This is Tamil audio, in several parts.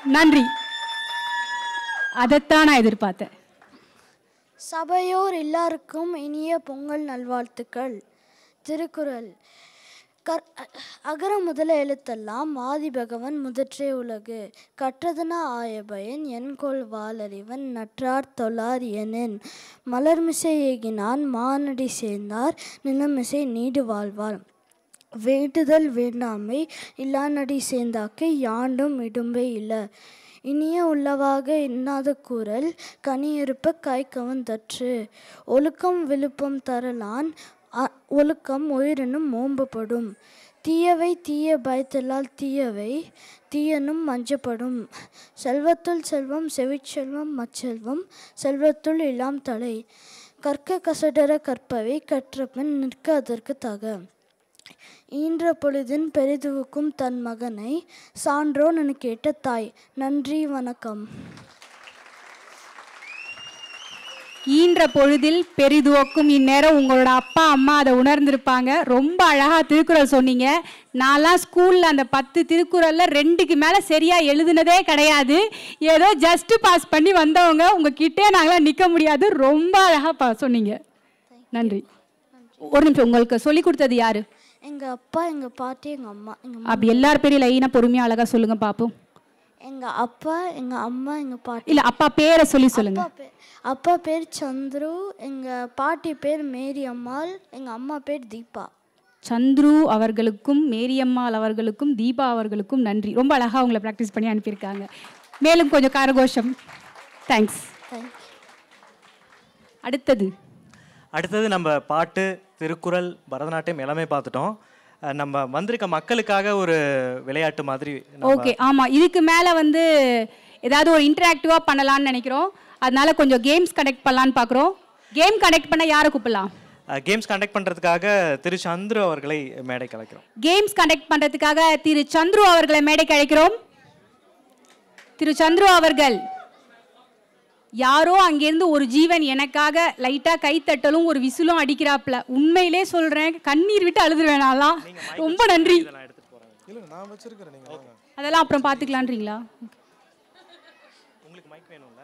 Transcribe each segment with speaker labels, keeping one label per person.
Speaker 1: நன்றி அதைத்தான் நான் எதிர்பார்த்தேன்
Speaker 2: சபையோர் எல்லாருக்கும் இனிய பொங்கல் நல்வாழ்த்துக்கள் திருக்குறள் கற் அகர முதல எழுத்தெல்லாம் ஆதி பகவன் முதற்றே உலகு கற்றதுனா ஆயபயன் என்கொள் வாளறிவன் நற்றார் தொழார் எனின் மலர்மிசை ஏகினான் மானடி சேர்ந்தார் நிலமிசை நீடு வாழ்வார் வேண்டுதல் வேண்டாமை இல்லானடி சேர்ந்தாக்கை யாண்டும் இடும்பை இல்ல இனிய உள்ளவாக இன்னாத கூறல் கனியிருப்ப காய்க்கவன் தற்று ஒழுக்கம் விழுப்பம் தரலான் அ- ஒழுக்கம் உயிரினும் ஓம்பப்படும் தீயவை தீய பயத்தலால் தீயவை தீயனும் மஞ்சப்படும் செல்வத்துள் செல்வம் செவிச்செல்வம் மச்செல்வம் செல்வத்துள் இல்லாம் தலை கற்க கசடர கற்பவை கற்றபின் நிற்க அதற்கு தக ஈன்ற பொழுதின் பெரிதுவுக்கும் தன் மகனை சான்றோன் என கேட்ட தாய் நன்றி வணக்கம்
Speaker 1: ஈன்ற பொழுதில் பெரிதுவக்கும் இந்நேரம் உங்களோட அப்பா அம்மா அதை உணர்ந்திருப்பாங்க ரொம்ப அழகா திருக்குறள் சொன்னீங்க நான்லாம் ஸ்கூல்ல அந்த பத்து திருக்குறள்ல ரெண்டுக்கு மேல சரியா எழுதுனதே கிடையாது ஏதோ ஜஸ்ட் பாஸ் பண்ணி வந்தவங்க உங்ககிட்டே நாங்களாம் நிக்க முடியாது ரொம்ப அழகா பா சொன்னீங்க நன்றி ஒரு நிமிஷம் உங்களுக்கு சொல்லி கொடுத்தது யாரு
Speaker 2: எங்கள் அப்பா எங்கள் பாட்டி எங்கள் அம்மா எங்கள்
Speaker 1: அப்படி எல்லார் பேரையும் லைனா பொறுமையா அழகா சொல்லுங்க பாப்போம்
Speaker 2: எங்கள் அப்பா எங்கள் அம்மா எங்கள் பாட்டி
Speaker 1: இல்ல அப்பா பேரை சொல்லி சொல்லுங்க
Speaker 2: அப்பா பேர் அப்பா பேர் சந்துரு எங்கள் பாட்டி பேர் மேரி அம்மாள் எங்கள் அம்மா பேர் தீபா
Speaker 1: சந்துரு அவர்களுக்கும் மேரியம்மாள் அவர்களுக்கும் தீபா அவர்களுக்கும் நன்றி ரொம்ப அழகா உங்களை ப்ராக்டிஸ் பண்ணி அனுப்பியிருக்காங்க மேலும் கொஞ்சம் கரகோஷம் தேங்க்ஸ்
Speaker 2: தேங்க்யூ
Speaker 1: அடுத்தது
Speaker 3: அடுத்தது நம்ம பாட்டு திருக்குறள் பரதநாட்டியம் எல்லாமே பார்த்துட்டோம் அஹ் நம்ம வந்திருக்க மக்களுக்காக ஒரு விளையாட்டு மாதிரி நம்ம-
Speaker 1: ஓகே ஆமா இதுக்கு மேல வந்து ஏதாவது ஒரு இன்டராக்டிவா பண்ணலாம்னு நினைக்கிறோம் அதனால கொஞ்சம் கேம்ஸ் கனெக்ட் பண்ணலான்னு பார்க்குறோம் கேம் கனெக்ட் பண்ண யாரை கூப்பிடலாம்
Speaker 3: அஹ் கேம்ஸ் கண்டக்ட் பண்ணுறதுக்காக திரு சந்துரு அவர்களை மேடை கலைக்கிறோம்
Speaker 1: கேம்ஸ் கண்டக்ட் பண்றதுக்காக திரு சந்துரு அவர்களை மேடைக்கு அழைக்கிறோம் திரு சந்துரு அவர்கள் யாரோ அங்கேருந்து ஒரு ஜீவன் எனக்காக லைட்டா கை தட்டலும் ஒரு விசிலும் அடிக்கிறாப்ல உண்மையிலே சொல்றேன் கண்ணீர் விட்டு அழுதுருவேன் நான்லாம் ரொம்ப நன்றி
Speaker 4: இல்லை நான் வச்சிருக்கிறேன் நீங்கள் வாங்க
Speaker 1: அதெல்லாம் அப்புறம் பார்த்துக்கலான்றீங்களா
Speaker 3: உங்களுக்கு மைக் வேணும்ல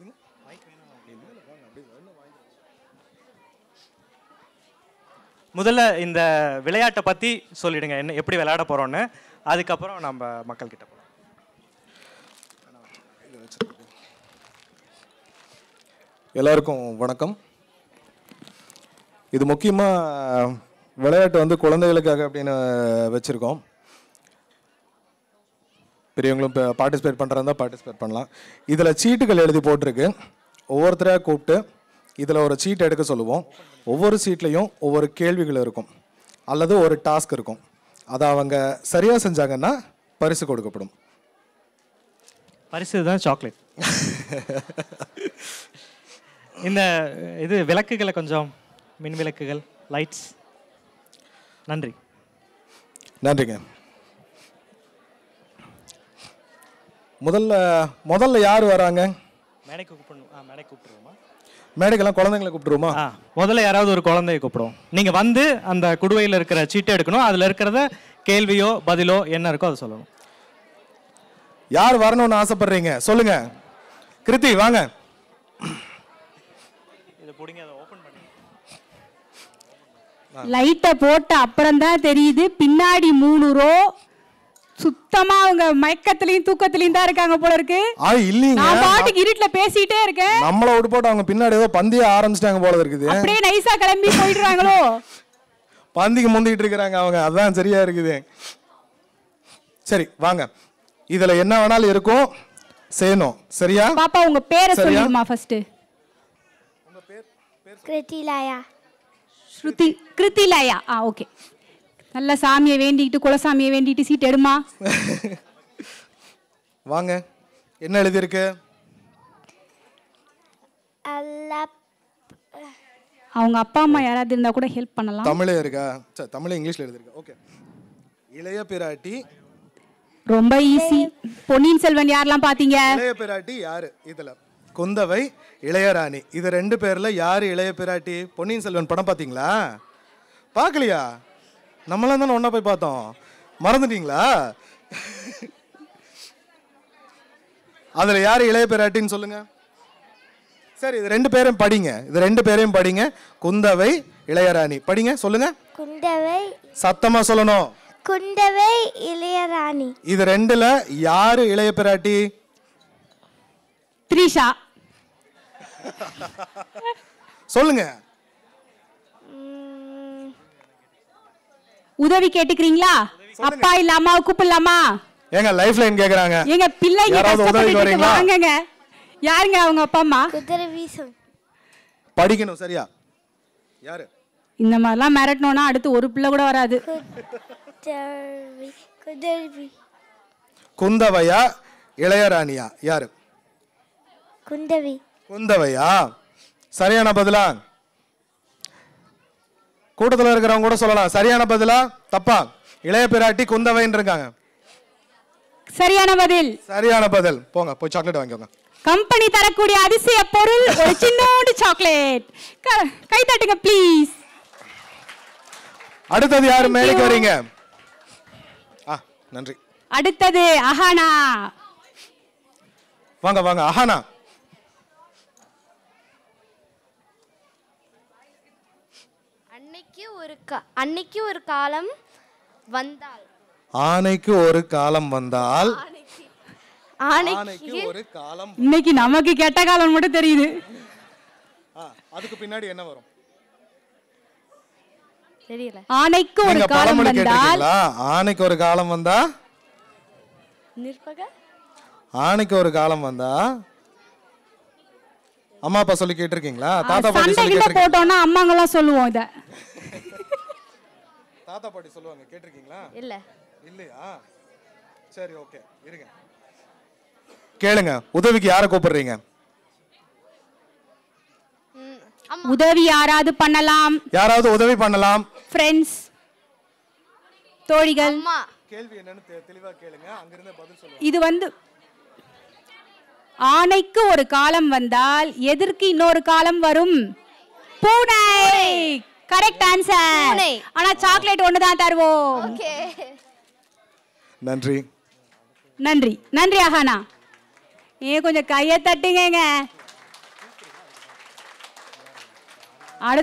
Speaker 3: முதல்ல இந்த விளையாட்டை பற்றி சொல்லிடுங்க என்ன எப்படி விளையாட போகிறோன்னு அதுக்கப்புறம் நம்ம மக்கள்கிட்ட போகிறோம்
Speaker 4: எல்லாருக்கும் வணக்கம் இது முக்கியமாக விளையாட்டு வந்து குழந்தைகளுக்காக அப்படின்னு வச்சுருக்கோம் பெரியவங்களும் இப்போ பார்ட்டிசிபேட் பண்ணுறதா பார்ட்டிசிபேட் பண்ணலாம் இதில் சீட்டுகள் எழுதி போட்டிருக்கு ஒவ்வொருத்தராக கூப்பிட்டு இதில் ஒரு சீட் எடுக்க சொல்லுவோம் ஒவ்வொரு சீட்லேயும் ஒவ்வொரு கேள்விகள் இருக்கும் அல்லது ஒரு டாஸ்க் இருக்கும் அதை அவங்க சரியாக செஞ்சாங்கன்னா பரிசு கொடுக்கப்படும்
Speaker 3: பரிசு தான் சாக்லேட் இந்த இது விளக்குகளை கொஞ்சம் மின் விளக்குகள் லைட்ஸ் நன்றி
Speaker 4: நன்றிங்க முதல்ல முதல்ல யார் வராங்க
Speaker 3: மேடைக்கு கூப்பிடணும் ஆ மேடைக்கு கூப்பிட்டுருவோமா
Speaker 4: மேடைக்கெல்லாம் குழந்தைங்களை கூப்பிட்டுருவோமா
Speaker 3: ஆ முதல்ல யாராவது ஒரு குழந்தைய கூப்பிடுவோம் நீங்கள் வந்து அந்த குடுவையில் இருக்கிற சீட்டை எடுக்கணும் அதில் இருக்கிறத கேள்வியோ பதிலோ என்ன இருக்கோ அதை சொல்லணும்
Speaker 4: யார் வரணும்னு ஆசைப்படுறீங்க சொல்லுங்க கிருத்தி வாங்க
Speaker 3: இதை பிடிங்க அதை ஓப்பன் பண்ணி
Speaker 1: லைட்டை போட்ட அப்புறம் தான் தெரியுது பின்னாடி மூணு ரோ சுத்தமா அவங்க மயக்கத்திலையும் தூக்கத்திலையும் தான் இருக்காங்க போல இருக்கு
Speaker 4: ஆ இல்லைங்க
Speaker 1: நான் பாட்டுக்கு இருட்டுல பேசிட்டே இருக்கேன்
Speaker 4: நம்மள விட்டு போட்டு அவங்க பின்னாடி ஏதோ பந்திய ஆரம்பிச்சிட்டாங்க போல இருக்குது
Speaker 1: அப்படியே நைஸா கிளம்பி போயிடுறாங்களோ
Speaker 4: பந்திக்கு முந்திட்டு இருக்கிறாங்க அவங்க அதான் சரியா இருக்குது சரி வாங்க இதுல என்ன வேணாலும் இருக்கும் செய்யணும் சரியா
Speaker 1: பாப்பா உங்க பேரை
Speaker 4: சரியா?
Speaker 1: சொல்லிடுமா ஃபர்ஸ்ட்
Speaker 2: கிருத்திலாயா
Speaker 1: ஸ்ருதி கிருத்திலாயா ஆ ஓகே நல்ல சாமியை வேண்டிக்கிட்டு குலசாமியை வேண்டிட்டு சீட் எடுமா
Speaker 4: வாங்க என்ன எழுதியிருக்கு
Speaker 2: அல்ல
Speaker 1: அவங்க அப்பா அம்மா யாராவது இருந்தா கூட ஹெல்ப் பண்ணலாம்
Speaker 4: தமிழே இருக்கா சரி தமிழ் இங்கிலீஷ்ல எழுதிருக்கு ஓகே இளைய பிராட்டி
Speaker 1: ரொம்ப ஈஸி பொன்னியின் செல்வன் யாரெல்லாம் பாத்தீங்க
Speaker 4: இளைய பிராட்டி யாரு இதுல குந்தவை இளையராணி இது ரெண்டு பேர்ல யாரு இளைய பிராட்டி பொன்னியின் செல்வன் படம் பாத்தீங்களா பார்க்கலையா நம்மளாம் தானே ஒண்ணா போய் பார்த்தோம் மறந்துட்டீங்களா அதுல யார் இளைய பிராட்டின்னு சொல்லுங்க சரி இது ரெண்டு பேரும் படிங்க இது ரெண்டு பேரையும் படிங்க குந்தவை இளையராணி படிங்க சொல்லுங்க
Speaker 2: குந்தவை
Speaker 4: சத்தமா சொல்லணும்
Speaker 2: குந்தவை இளையராணி
Speaker 4: இது ரெண்டுல யாரு இளைய பிராட்டி
Speaker 1: த்ரிஷா
Speaker 4: சொல்லுங்க
Speaker 1: உதவி கேட்டுக்கிறீங்களா அப்பா இல்ல அம்மாவை கூப்பிடலாமா
Speaker 4: ஏங்க லைஃப் லைன் கேக்குறாங்க
Speaker 1: எங்க பிள்ளைங்க
Speaker 4: யாராவது உதவிக்கு
Speaker 1: கஷ்டப்பட்டுட்டு
Speaker 4: வரீங்களா?
Speaker 1: வாங்கங்க யாருங்க அவங்க அப்பா அம்மா
Speaker 2: குதிரவி சொல்
Speaker 4: படிக்கணும் சரியா யாரு
Speaker 1: இந்த மாதிரிலாம் மிரட்டணும்னா அடுத்து ஒரு பிள்ளை கூட வராது
Speaker 2: குதிரவி குதிரவி
Speaker 4: குந்தவையா இளையராணியா யாரு
Speaker 2: குந்தவி
Speaker 4: குந்தவையா சரியான பதிலா கூட்டத்துல இருக்கிறவங்க கூட சொல்லலாம் சரியான பதிலா தப்பா இளைய பிராட்டி குந்தவைன்னு இருக்காங்க
Speaker 1: சரியான பதில்
Speaker 4: சரியான பதில் போங்க போய் சாக்லேட் வாங்கிக்கோங்க
Speaker 1: கம்பெனி தரக்கூடிய அதிசய பொருள் ஒரு சின்னோண்டு சாக்லேட் கை தட்டுங்க ப்ளீஸ்
Speaker 4: அடுத்தது யாரு
Speaker 1: Thank
Speaker 4: மேலைக்கு
Speaker 1: you.
Speaker 4: வரீங்க ஆ நன்றி
Speaker 1: அடுத்தது அஹானா
Speaker 4: வாங்க வாங்க அஹானா
Speaker 5: அன்னைக்கு ஒரு கா- அன்னைக்கு ஒரு காலம் வந்தால்
Speaker 4: ஆனைக்கு ஒரு காலம் வந்தால்
Speaker 5: ஆனைக்கு
Speaker 4: ஆனைக்கு ஒரு காலம்
Speaker 1: இன்னைக்கு நமக்கு கெட்ட காலம் மட்டும் தெரியுது
Speaker 4: ஆ, அதுக்கு பின்னாடி என்ன வரும்
Speaker 5: தெரியல
Speaker 1: ஆனைக்கு ஒரு
Speaker 4: நீங்க
Speaker 1: காலம்
Speaker 4: பழமொழி
Speaker 1: வந்தால்
Speaker 4: கேட்டிருக்கீங்களா ஆனைக்கு ஒரு காலம் வந்தா
Speaker 5: நிற்பக
Speaker 4: ஆனைக்கு ஒரு காலம் வந்தா அம்மா அப்பா சொல்லி கேட்டிருக்கீங்களா தாத்தா பாட்டி
Speaker 1: சண்டை
Speaker 4: சொல்லி
Speaker 1: கிட்ட
Speaker 4: கேட்டிருக்கீங்களா
Speaker 1: போட்டோம்னா அம்மாங்கெல்லாம் சொல்லுவோம் இத
Speaker 4: தாத்தா பாட்டி சொல்லுவாங்க கேட்டிருக்கீங்களா
Speaker 5: இல்ல
Speaker 4: இல்லையா சரி ஓகே இருங்க கேளுங்க உதவிக்கு யாரை கூப்பிடுறீங்க
Speaker 1: உதவி யாராவது பண்ணலாம்
Speaker 4: யாராவது உதவி பண்ணலாம்
Speaker 1: ஃப்ரெண்ட்ஸ் தோழிகள்
Speaker 5: அம்மா
Speaker 4: கேள்வி என்னன்னு தெ- தெளிவா கேளுங்க அங்கிருந்து பதில் சொல்லுங்க
Speaker 1: இது வந்து ஆனைக்கு ஒரு காலம் வந்தால் எதற்கு இன்னொரு காலம் வரும் பூனை கரெக்ட் ஆன்சர்
Speaker 5: பூனை.
Speaker 1: ஆனா சாக்லேட் ஒன்று தான் தருவோம்
Speaker 5: ஓகே
Speaker 4: நன்றி
Speaker 1: நன்றி நன்றி அஹானா ஏன் கொஞ்சம் கையை தட்டுங்க